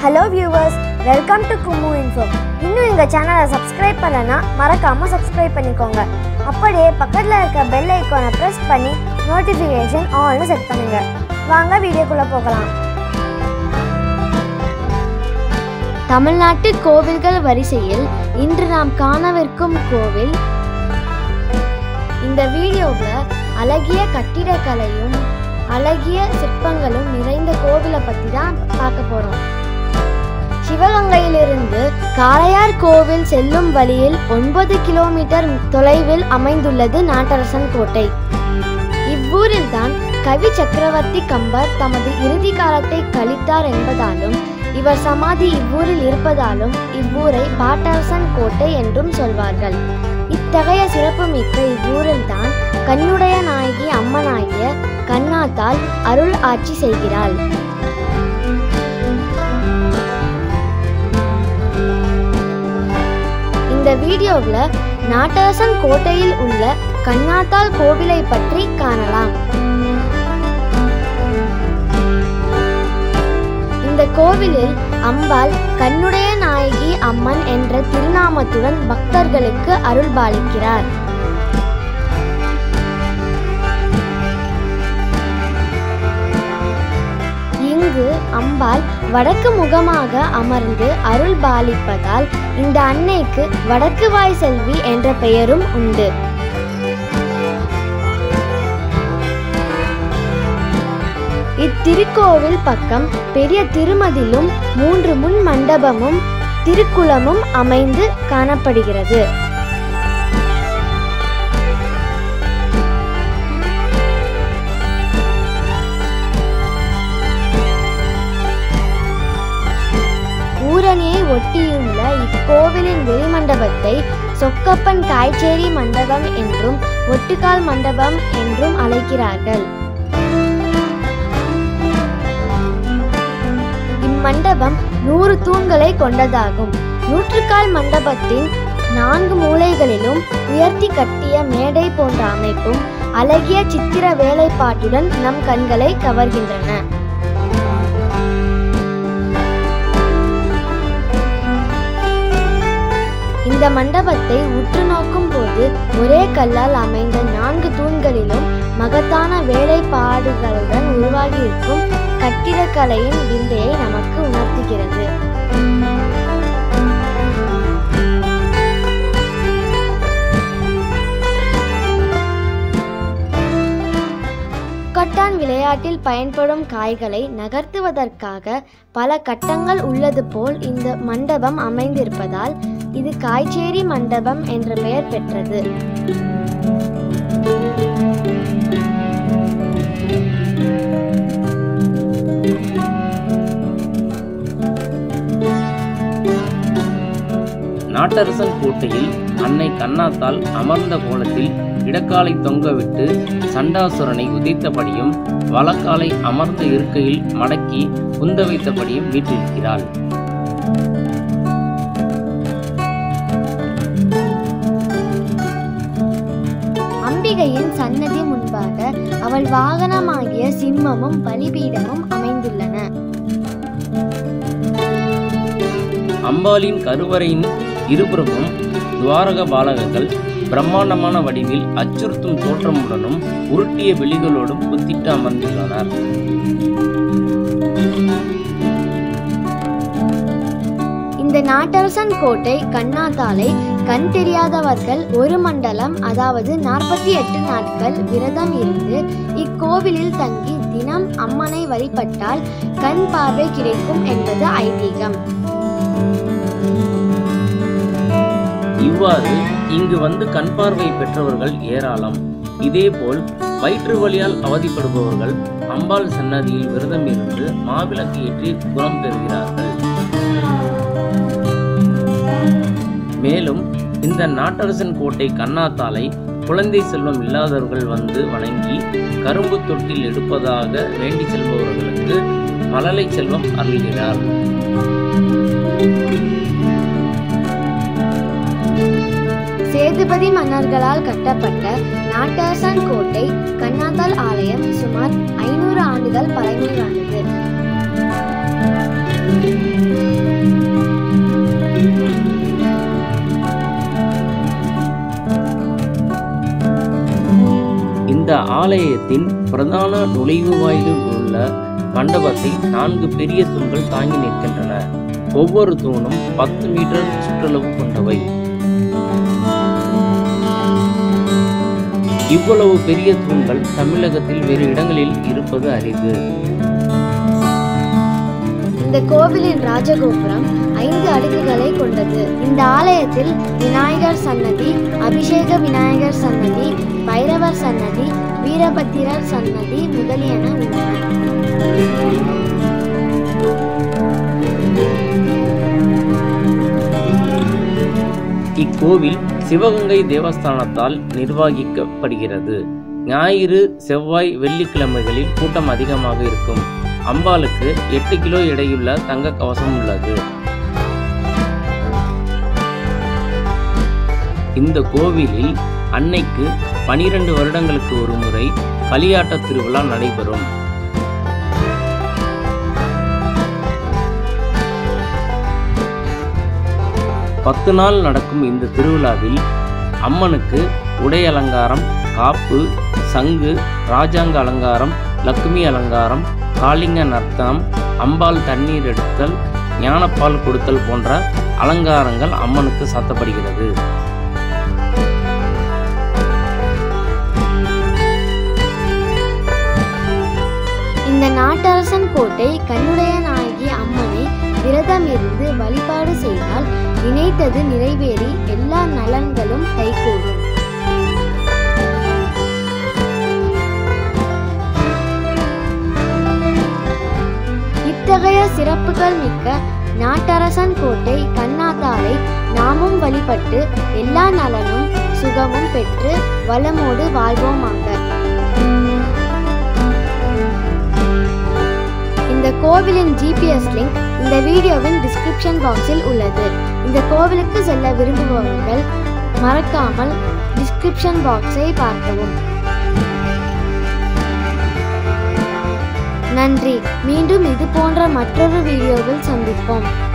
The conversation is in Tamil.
hello viewers welcome to Kummu info இன்னும் எங்கள் சேனலை சப்ஸ்கிரைப் பண்ணலன்னா மறக்காமல் சப்ஸ்கிரைப் பண்ணிக்கோங்க அப்படியே பக்கத்தில் இருக்க பெல் ஐக்கானை ப்ரெஸ் பண்ணி நோட்டிஃபிகேஷன் ஆல்னு செட் பண்ணுங்க வாங்க வீடியோக்குள்ளே போகலாம் தமிழ்நாட்டு கோவில்கள் வரிசையில் இன்று நாம் காணவிருக்கும் கோவில் இந்த வீடியோவில் அழகிய கட்டிடக்கலையும் அழகிய சிற்பங்களும் நிறைந்த கோவிலை பற்றி தான் பார்க்க போகிறோம் சிவகங்கையிலிருந்து காளையார் கோவில் செல்லும் வழியில் ஒன்பது கிலோமீட்டர் தொலைவில் அமைந்துள்ளது நாட்டரசன் கோட்டை இவ்வூரில் தான் கவி சக்கரவர்த்தி கம்பர் தமது இறுதி காலத்தை கழித்தார் என்பதாலும் இவர் சமாதி இவ்வூரில் இருப்பதாலும் இவ்வூரை பாட்டரசன் கோட்டை என்றும் சொல்வார்கள் இத்தகைய சிறப்புமிக்க இவ்வூரில் தான் கண்ணுடைய நாயகி அம்மனாகிய கண்ணாத்தால் அருள் ஆட்சி செய்கிறாள் இந்த வீடியோவில் நாட்டரசன் கோட்டையில் உள்ள கண்ணாத்தாள் கோவிலை பற்றி காணலாம் இந்த கோவிலில் அம்பாள் கண்ணுடைய நாயகி அம்மன் என்ற திருநாமத்துடன் பக்தர்களுக்கு அருள்பாலிக்கிறார் இங்கு அம்பாள் வடக்கு முகமாக அமர்ந்து அருள் பாலிப்பதால் இந்த அன்னைக்கு வடக்கு வாய் செல்வி என்ற பெயரும் உண்டு இத்திருக்கோவில் பக்கம் பெரிய திருமதிலும் மூன்று முன் மண்டபமும் திருக்குளமும் அமைந்து காணப்படுகிறது ஊரணியை ஒட்டியுள்ள இக்கோவிலின் வெளிமண்டபத்தை சொக்கப்பன் காய்ச்சேரி மண்டபம் என்றும் ஒட்டுக்கால் மண்டபம் என்றும் அழைக்கிறார்கள் இம்மண்டபம் நூறு தூண்களை கொண்டதாகும் நூற்றுக்கால் மண்டபத்தின் நான்கு மூலைகளிலும் உயர்த்தி கட்டிய மேடை போன்ற அமைப்பும் அழகிய சித்திர வேலைப்பாட்டுடன் நம் கண்களை கவர்கின்றன இந்த மண்டபத்தை உற்று நோக்கும் போது ஒரே கல்லால் அமைந்த நான்கு தூண்களிலும் மகத்தான வேலைப்பாடுகளுடன் உருவாகியிருக்கும் கட்டிடக்கலையின் விந்தையை நமக்கு உணர்த்துகிறது கட்டான் விளையாட்டில் பயன்படும் காய்களை நகர்த்துவதற்காக பல கட்டங்கள் உள்ளது போல் இந்த மண்டபம் அமைந்திருப்பதால் இது காய்ச்சேரி மண்டபம் என்ற பெயர் பெற்றது நாட்டரசன் கோட்டையில் அன்னை கண்ணாத்தால் அமர்ந்த கோலத்தில் இடக்காலை தொங்கவிட்டு சண்டாசுரனை உதைத்தபடியும் வலக்காலை அமர்ந்த இருக்கையில் மடக்கி குந்த வைத்தபடியும் வீற்றிருக்கிறாள் அம்பிகையின் சன்னதி முன்பாக அவள் வாகனமாகிய சிம்மமும் பலிபீடமும் அமைந்துள்ளன அம்பாளின் கருவறையின் இருபுறமும் துவாரக பாலகர்கள் பிரம்மாண்டமான வடிவில் அச்சுறுத்தும் தோற்றமுடனும் உருட்டிய விழிகளோடும் குத்திட்டு அமர்ந்துள்ளனர் இந்த நாட்டரசன் கோட்டை கண்ணாத்தாலை கண் தெரியாதவர்கள் ஒரு மண்டலம் அதாவது நாற்பத்தி எட்டு நாட்கள் விரதம் இருந்து இக்கோவிலில் தங்கி தினம் அம்மனை வழிபட்டால் கண் பார்வை கிடைக்கும் என்பது ஐதீகம் இவ்வாறு இங்கு வந்து கண் பார்வை பெற்றவர்கள் ஏராளம் இதேபோல் வயிற்று வலியால் அவதிப்படுபவர்கள் அம்பாள் சன்னதியில் விரதம் இருந்து மாவிளக்கு ஏற்றி குணம் பெறுகிறார்கள் மேலும் இந்த நாட்டரசன் கோட்டை கண்ணாத்தாலை குழந்தை செல்வம் இல்லாதவர்கள் வந்து வணங்கி கரும்பு தொட்டில் எடுப்பதாக வேண்டி செல்பவர்களுக்கு மழலை செல்வம் அருள்கிறார் சேதுபதி மன்னர்களால் கட்டப்பட்ட நாட்டரசன் கோட்டை கண்ணாத்தால் ஆலயம் சுமார் ஐநூறு ஆண்டுகள் பழமையானது ஆலயத்தின் பிரதான நுழைவு வாயிலில் உள்ள மண்டபத்தை நான்கு பெரிய தூண்கள் தாங்கி நிற்கின்றன ஒவ்வொரு தூணும் பத்து மீட்டர் சுற்றளவு கொண்டவை இவ்வளவு பெரிய தூண்கள் தமிழகத்தில் வேறு இடங்களில் இருப்பது அரிது இந்த கோவிலின் ராஜகோபுரம் ஐந்து அடுக்குகளை கொண்டது இந்த ஆலயத்தில் விநாயகர் சன்னதி அபிஷேக விநாயகர் சன்னதி பைரவர் சன்னதி வீரபத்திரர் சன்னதி முதலியன உள்ளன இக்கோவில் சிவகங்கை தேவஸ்தானத்தால் நிர்வகிக்கப்படுகிறது ஞாயிறு செவ்வாய் வெள்ளிக்கிழமைகளில் கூட்டம் அதிகமாக இருக்கும் அம்பாளுக்கு எட்டு கிலோ எடையுள்ள தங்க கவசம் உள்ளது இந்த கோவிலில் அன்னைக்கு பனிரெண்டு வருடங்களுக்கு ஒரு முறை களியாட்ட திருவிழா நடைபெறும் பத்து நாள் நடக்கும் இந்த திருவிழாவில் அம்மனுக்கு உடை அலங்காரம் காப்பு சங்கு ராஜாங்க அலங்காரம் லக்ஷ்மி அலங்காரம் காளிங்க நர்த்தனம் அம்பாள் தண்ணீர் எடுத்தல் ஞானப்பால் கொடுத்தல் போன்ற அலங்காரங்கள் அம்மனுக்கு சாத்தப்படுகிறது இந்த நாட்டரசன் கோட்டை கண்ணுடைய நாயகி அம்மனை விரதம் இருந்து வழிபாடு செய்தால் நினைத்தது நிறைவேறி எல்லா நலன்களும் கைகூடும் இத்தகைய சிறப்புகள் மிக்க நாட்டரசன் கோட்டை கண்ணாத்தாலை நாமும் வழிபட்டு எல்லா நலனும் சுகமும் பெற்று வளமோடு வாழ்வோமாக இந்த கோவிலின் ஜிபிஎஸ் லிங்க் இந்த வீடியோவின் டிஸ்கிரிப்ஷன் பாக்ஸில் உள்ளது இந்த கோவிலுக்கு செல்ல விரும்புபவர்கள் மறக்காமல் டிஸ்கிரிப்ஷன் பாக்ஸை பார்க்கவும் நன்றி மீண்டும் இது போன்ற மற்றொரு வீடியோவில் சந்திப்போம்